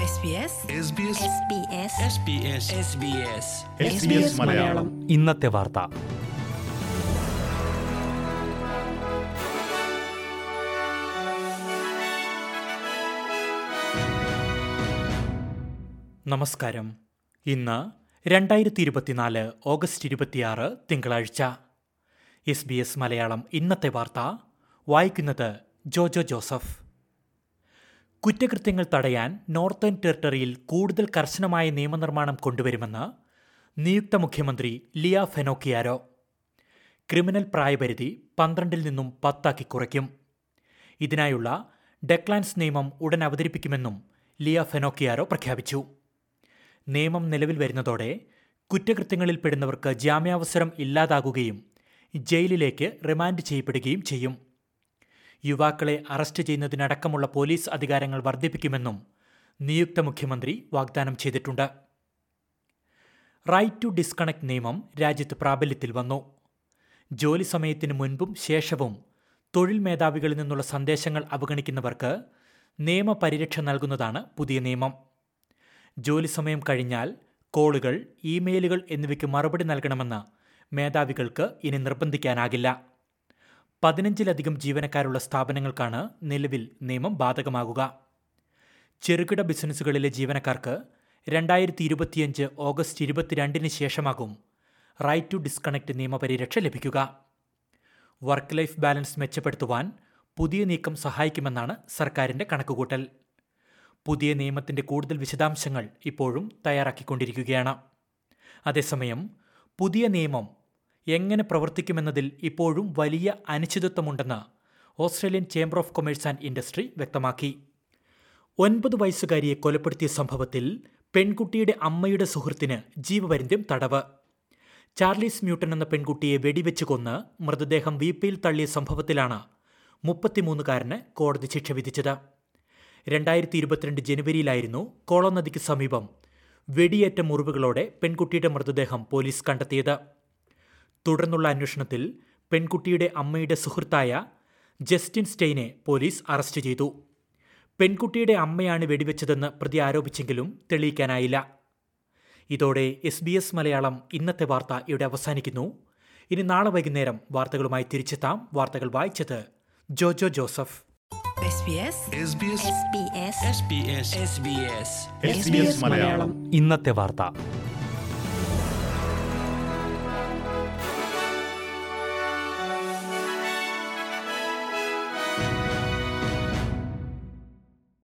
SBS SBS Malayalam ഇന്നത്തെ വാർത്ത നമസ്കാരം ഇന്ന് രണ്ടായിരത്തി ഇരുപത്തിനാല് ഓഗസ്റ്റ് ഇരുപത്തിയാറ് തിങ്കളാഴ്ച എസ് ബി എസ് മലയാളം ഇന്നത്തെ വാർത്ത വായിക്കുന്നത് ജോജോ ജോസഫ് കുറ്റകൃത്യങ്ങൾ തടയാൻ നോർത്തേൺ ടെറിട്ടറിയിൽ കൂടുതൽ കർശനമായ നിയമനിർമ്മാണം കൊണ്ടുവരുമെന്ന് നിയുക്ത മുഖ്യമന്ത്രി ലിയ ഫെനോക്കിയാരോ ക്രിമിനൽ പ്രായപരിധി പന്ത്രണ്ടിൽ നിന്നും പത്താക്കി കുറയ്ക്കും ഇതിനായുള്ള ഡെക്ലാൻസ് നിയമം ഉടൻ അവതരിപ്പിക്കുമെന്നും ലിയ ഫെനോക്കിയാരോ പ്രഖ്യാപിച്ചു നിയമം നിലവിൽ വരുന്നതോടെ കുറ്റകൃത്യങ്ങളിൽ പെടുന്നവർക്ക് ജാമ്യാവസരം ഇല്ലാതാകുകയും ജയിലിലേക്ക് റിമാൻഡ് ചെയ്യപ്പെടുകയും ചെയ്യും യുവാക്കളെ അറസ്റ്റ് ചെയ്യുന്നതിനടക്കമുള്ള പോലീസ് അധികാരങ്ങൾ വർദ്ധിപ്പിക്കുമെന്നും നിയുക്ത മുഖ്യമന്ത്രി വാഗ്ദാനം ചെയ്തിട്ടുണ്ട് റൈറ്റ് ടു ഡിസ്കണക്ട് നിയമം രാജ്യത്ത് പ്രാബല്യത്തിൽ വന്നു ജോലി സമയത്തിന് മുൻപും ശേഷവും തൊഴിൽ മേധാവികളിൽ നിന്നുള്ള സന്ദേശങ്ങൾ അവഗണിക്കുന്നവർക്ക് നിയമപരിരക്ഷ നൽകുന്നതാണ് പുതിയ നിയമം ജോലി സമയം കഴിഞ്ഞാൽ കോളുകൾ ഇമെയിലുകൾ എന്നിവയ്ക്ക് മറുപടി നൽകണമെന്ന് മേധാവികൾക്ക് ഇനി നിർബന്ധിക്കാനാകില്ല പതിനഞ്ചിലധികം ജീവനക്കാരുള്ള സ്ഥാപനങ്ങൾക്കാണ് നിലവിൽ നിയമം ബാധകമാകുക ചെറുകിട ബിസിനസ്സുകളിലെ ജീവനക്കാർക്ക് രണ്ടായിരത്തി ഇരുപത്തിയഞ്ച് ഓഗസ്റ്റ് ഇരുപത്തിരണ്ടിന് ശേഷമാകും റൈറ്റ് ടു ഡിസ്കണക്ട് നിയമപരിരക്ഷ ലഭിക്കുക വർക്ക് ലൈഫ് ബാലൻസ് മെച്ചപ്പെടുത്തുവാൻ പുതിയ നീക്കം സഹായിക്കുമെന്നാണ് സർക്കാരിന്റെ കണക്കുകൂട്ടൽ പുതിയ നിയമത്തിന്റെ കൂടുതൽ വിശദാംശങ്ങൾ ഇപ്പോഴും തയ്യാറാക്കിക്കൊണ്ടിരിക്കുകയാണ് അതേസമയം പുതിയ നിയമം എങ്ങനെ പ്രവർത്തിക്കുമെന്നതിൽ ഇപ്പോഴും വലിയ അനിശ്ചിതത്വമുണ്ടെന്ന് Australian chamber of commerce and industry വ്യക്തമാക്കി ഒൻപത് വയസ്സുകാരിയെ കൊലപ്പെടുത്തിയ സംഭവത്തിൽ പെൺകുട്ടിയുടെ അമ്മയുടെ സുഹൃത്തിന് ജീവപര്യന്തം തടവ് ചാർലീസ് മ്യൂട്ടൻ എന്ന പെൺകുട്ടിയെ വെടിവെച്ച് കൊന്ന് മൃതദേഹം വീപ്പയിൽ തള്ളിയ സംഭവത്തിലാണ് മുപ്പത്തിമൂന്നുകാരന് കോടതി ശിക്ഷ വിധിച്ചത് രണ്ടായിരത്തി ഇരുപത്തിരണ്ട് ജനുവരിയിലായിരുന്നു കോളോ നദിക്ക് സമീപം വെടിയേറ്റ മുറിവുകളോടെ പെൺകുട്ടിയുടെ മൃതദേഹം പോലീസ് കണ്ടെത്തിയത് തുടർന്നുള്ള അന്വേഷണത്തിൽ പെൺകുട്ടിയുടെ അമ്മയുടെ സുഹൃത്തായ ജസ്റ്റിൻ സ്റ്റെയിനെ പോലീസ് അറസ്റ്റ് ചെയ്തു പെൺകുട്ടിയുടെ അമ്മയാണ് വെടിവെച്ചതെന്ന് പ്രതി ആരോപിച്ചെങ്കിലും തെളിയിക്കാനായില്ല ഇതോടെ എസ് ബി എസ് മലയാളം ഇന്നത്തെ വാർത്ത ഇവിടെ അവസാനിക്കുന്നു ഇനി നാളെ വൈകുന്നേരം വാർത്തകളുമായി തിരിച്ചെത്താം വാർത്തകൾ വായിച്ചത് Jojo Joseph SBS SBS Malayalam ഇന്നത്തെ വാർത്ത